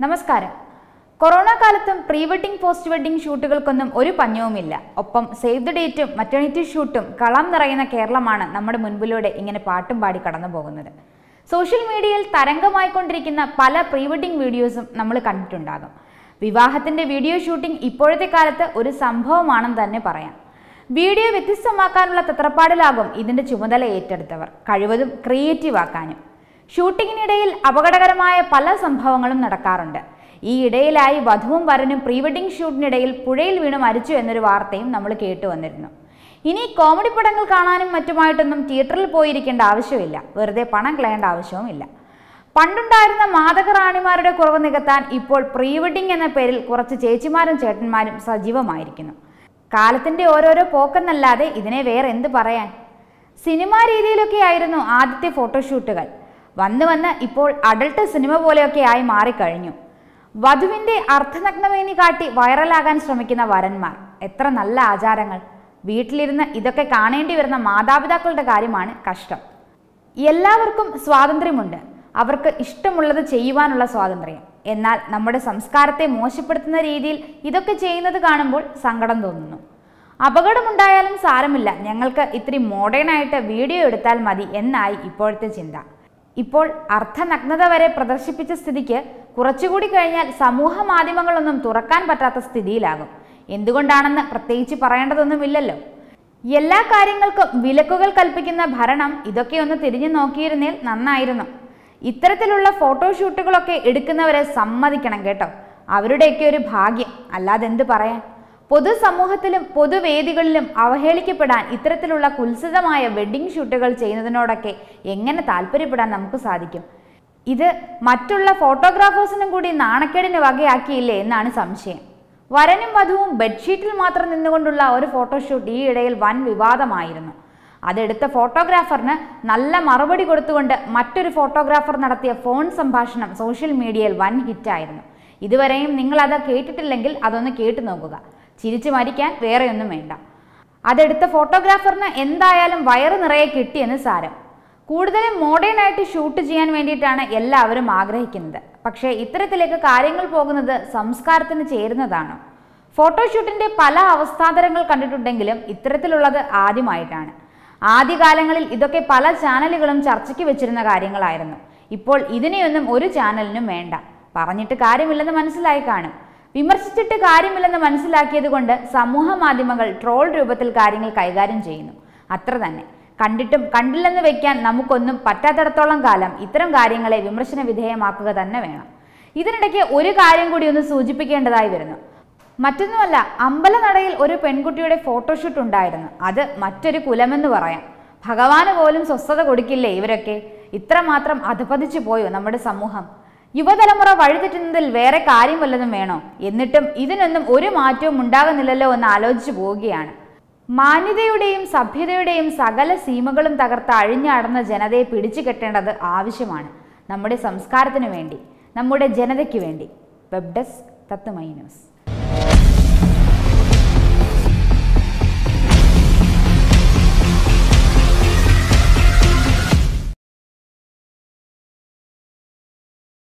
നമസ്കാരം കൊറോണ കാലത്തും pre wedding post wedding ഷൂട്ടുകൾക്കൊന്നും ഒരു പഞ്ഞവുമില്ല ഒപ്പം സേവ് ദ ഡേറ്റും മറ്റേണിറ്റി ഷൂട്ടും കളം നിറയുന്ന കേരളമാണ് നമ്മുടെ മുൻപിലൂടെ ഇങ്ങനെ പാട്ടും പാടി കടന്നു പോകുന്നത് സോഷ്യൽ മീഡിയയിൽ തരംഗമായിക്കൊണ്ടിരിക്കുന്ന പല പ്രീ വെഡിംഗ് വീഡിയോസും നമ്മൾ കണ്ടിട്ടുണ്ടാകും വിവാഹത്തിന്റെ വീഡിയോ ഷൂട്ടിംഗ് ഇപ്പോഴത്തെ കാലത്ത് ഒരു സംഭവമാണെന്ന് തന്നെ പറയാം വീഡിയോ വ്യത്യസ്തമാക്കാനുള്ള തത്രപ്പാടിലാകും ഇതിന്റെ ചുമതല ഏറ്റെടുത്തവർ കഴിവതും ക്രിയേറ്റീവ് ആക്കാനും ഷൂട്ടിങ്ങിനിടയിൽ അപകടകരമായ പല സംഭവങ്ങളും നടക്കാറുണ്ട് ഈ ഇടയിലായി വധുവും വരനും പ്രീ വെഡിംഗ് ഷൂട്ടിനിടയിൽ പുഴയിൽ വീണ് മരിച്ചു എന്നൊരു വാർത്തയും നമ്മൾ കേട്ടു വന്നിരുന്നു ഇനി കോമഡി പടങ്ങൾ കാണാനും മറ്റുമായിട്ടൊന്നും തിയേറ്ററിൽ പോയിരിക്കേണ്ട ആവശ്യമില്ല വെറുതെ പണം കളയേണ്ട ആവശ്യവുമില്ല പണ്ടുണ്ടായിരുന്ന മാതക റാണിമാരുടെ കുറവ് നികത്താൻ ഇപ്പോൾ പ്രീ വെഡിംഗ് എന്ന പേരിൽ കുറച്ച് ചേച്ചിമാരും ചേട്ടന്മാരും സജീവമായിരിക്കുന്നു കാലത്തിന്റെ ഓരോരോ പോക്കെന്നല്ലാതെ ഇതിനെ വേറെ എന്ത് പറയാൻ സിനിമാ രീതിയിലൊക്കെ ആയിരുന്നു ആദ്യത്തെ ഫോട്ടോഷൂട്ടുകൾ വന്ന് വന്ന് ഇപ്പോൾ അഡൾട്ട് സിനിമ പോലെയൊക്കെ ആയി മാറിക്കഴിഞ്ഞു വധുവിന്റെ അർത്ഥനഗ്നമേനി കാട്ടി വൈറലാകാൻ ശ്രമിക്കുന്ന വരന്മാർ എത്ര നല്ല ആചാരങ്ങൾ വീട്ടിലിരുന്ന് ഇതൊക്കെ കാണേണ്ടി വരുന്ന മാതാപിതാക്കളുടെ കാര്യമാണ് കഷ്ടം എല്ലാവർക്കും സ്വാതന്ത്ര്യമുണ്ട് അവർക്ക് ഇഷ്ടമുള്ളത് ചെയ്യുവാനുള്ള സ്വാതന്ത്ര്യം എന്നാൽ നമ്മുടെ സംസ്കാരത്തെ മോശപ്പെടുത്തുന്ന രീതിയിൽ ഇതൊക്കെ ചെയ്യുന്നത് കാണുമ്പോൾ സങ്കടം തോന്നുന്നു അപകടമുണ്ടായാലും സാരമില്ല ഞങ്ങൾക്ക് ഇത്തിരി മോഡേൺ ആയിട്ട് വീഡിയോ എടുത്താൽ മതി എന്നായി ഇപ്പോഴത്തെ ചിന്ത ഇപ്പോൾ അർത്ഥനഗ്നത വരെ പ്രദർശിപ്പിച്ച സ്ഥിതിക്ക് കുറച്ചുകൂടി കഴിഞ്ഞാൽ സമൂഹ മാധ്യമങ്ങളൊന്നും തുറക്കാൻ പറ്റാത്ത സ്ഥിതിയിലാകും എന്തുകൊണ്ടാണെന്ന് പ്രത്യേകിച്ച് പറയേണ്ടതൊന്നുമില്ലല്ലോ എല്ലാ കാര്യങ്ങൾക്കും വിലക്കുകൾ കൽപ്പിക്കുന്ന ഭരണം ഇതൊക്കെ ഒന്ന് തിരിഞ്ഞു നോക്കിയിരുന്നേൽ നന്നായിരുന്നു ഇത്തരത്തിലുള്ള ഫോട്ടോഷൂട്ടുകളൊക്കെ എടുക്കുന്നവരെ സമ്മതിക്കണം കേട്ടോ അവരുടെയൊക്കെ ഒരു ഭാഗ്യം അല്ലാതെ എന്ത് പറയാൻ പൊതുസമൂഹത്തിലും പൊതുവേദികളിലും അവഹേളിക്കപ്പെടാൻ ഇത്തരത്തിലുള്ള കുൽസിതമായ വെഡ്ഡിംഗ് ഷൂട്ടുകൾ ചെയ്യുന്നതിനോടൊക്കെ എങ്ങനെ താല്പര്യപ്പെടാൻ നമുക്ക് സാധിക്കും ഇത് മറ്റുള്ള ഫോട്ടോഗ്രാഫേഴ്സിനും കൂടി നാണക്കേടിന് വകയാക്കിയില്ലേ എന്നാണ് സംശയം വരനും വധുവും ബെഡ്ഷീറ്റിൽ മാത്രം നിന്നുകൊണ്ടുള്ള ഒരു ഫോട്ടോഷൂട്ട് ഈ ഇടയിൽ വൻ വിവാദമായിരുന്നു അതെടുത്ത ഫോട്ടോഗ്രാഫറിന് നല്ല മറുപടി കൊടുത്തുകൊണ്ട് മറ്റൊരു ഫോട്ടോഗ്രാഫർ നടത്തിയ ഫോൺ സംഭാഷണം സോഷ്യൽ മീഡിയയിൽ വൻ ഹിറ്റായിരുന്നു ഇതുവരെയും നിങ്ങൾ അത് കേട്ടിട്ടില്ലെങ്കിൽ അതൊന്ന് കേട്ടു നോക്കുക ചിരിച്ചു മരിക്കാൻ വേറെയൊന്നും വേണ്ട അതെടുത്ത ഫോട്ടോഗ്രാഫറിന് എന്തായാലും വയറ് നിറയെ കിട്ടിയെന്ന് സാരം കൂടുതലും മോഡേൺ ആയിട്ട് ഷൂട്ട് ചെയ്യാൻ വേണ്ടിയിട്ടാണ് എല്ലാവരും ആഗ്രഹിക്കുന്നത് പക്ഷേ ഇത്തരത്തിലേക്ക് കാര്യങ്ങൾ പോകുന്നത് സംസ്കാരത്തിന് ചേരുന്നതാണോ ഫോട്ടോഷൂട്ടിന്റെ പല അവസ്ഥാതരങ്ങൾ കണ്ടിട്ടുണ്ടെങ്കിലും ഇത്തരത്തിലുള്ളത് ആദ്യമായിട്ടാണ് ആദ്യകാലങ്ങളിൽ ഇതൊക്കെ പല ചാനലുകളും ചർച്ചയ്ക്ക് വെച്ചിരുന്ന കാര്യങ്ങളായിരുന്നു ഇപ്പോൾ ഇതിനെയൊന്നും ഒരു ചാനലിനും വേണ്ട പറഞ്ഞിട്ട് കാര്യമില്ലെന്ന് മനസ്സിലായി കാണും വിമർശിച്ചിട്ട് കാര്യമില്ലെന്ന് മനസ്സിലാക്കിയത് കൊണ്ട് സമൂഹ മാധ്യമങ്ങൾ ട്രോൾ രൂപത്തിൽ കാര്യങ്ങൾ കൈകാര്യം ചെയ്യുന്നു അത്ര തന്നെ കണ്ടിട്ടും കണ്ടില്ലെന്ന് വെക്കാൻ നമുക്കൊന്നും പറ്റാത്തിടത്തോളം കാലം ഇത്തരം കാര്യങ്ങളെ വിമർശന വിധേയമാക്കുക തന്നെ വേണം ഇതിനിടയ്ക്ക് ഒരു കാര്യം കൂടി ഒന്ന് സൂചിപ്പിക്കേണ്ടതായി വരുന്നു മറ്റൊന്നുമല്ല അമ്പലനടയിൽ ഒരു പെൺകുട്ടിയുടെ ഫോട്ടോഷൂട്ട് ഉണ്ടായിരുന്നു അത് മറ്റൊരു കുലമെന്ന് പറയാം ഭഗവാന് പോലും സ്വസ്ഥത കൊടുക്കില്ലേ ഇവരൊക്കെ ഇത്രമാത്രം അധപതിച്ചു പോയോ നമ്മുടെ സമൂഹം യുവതലമുറ വഴിതെറ്റുന്നതിൽ വേറെ കാര്യം വല്ലതും വേണോ എന്നിട്ടും ഇതിനൊന്നും ഒരു മാറ്റവും ഉണ്ടാകുന്നില്ലല്ലോ എന്ന് ആലോചിച്ചു പോവുകയാണ് മാന്യതയുടെയും സഭ്യതയുടെയും സകല സീമകളും തകർത്ത് അഴിഞ്ഞാടുന്ന ജനതയെ പിടിച്ചു കെട്ടേണ്ടത് ആവശ്യമാണ് നമ്മുടെ സംസ്കാരത്തിനു വേണ്ടി നമ്മുടെ ജനതയ്ക്ക് വേണ്ടി വെബ് ഡെസ്ക് തത്വമൈ ന്യൂസ്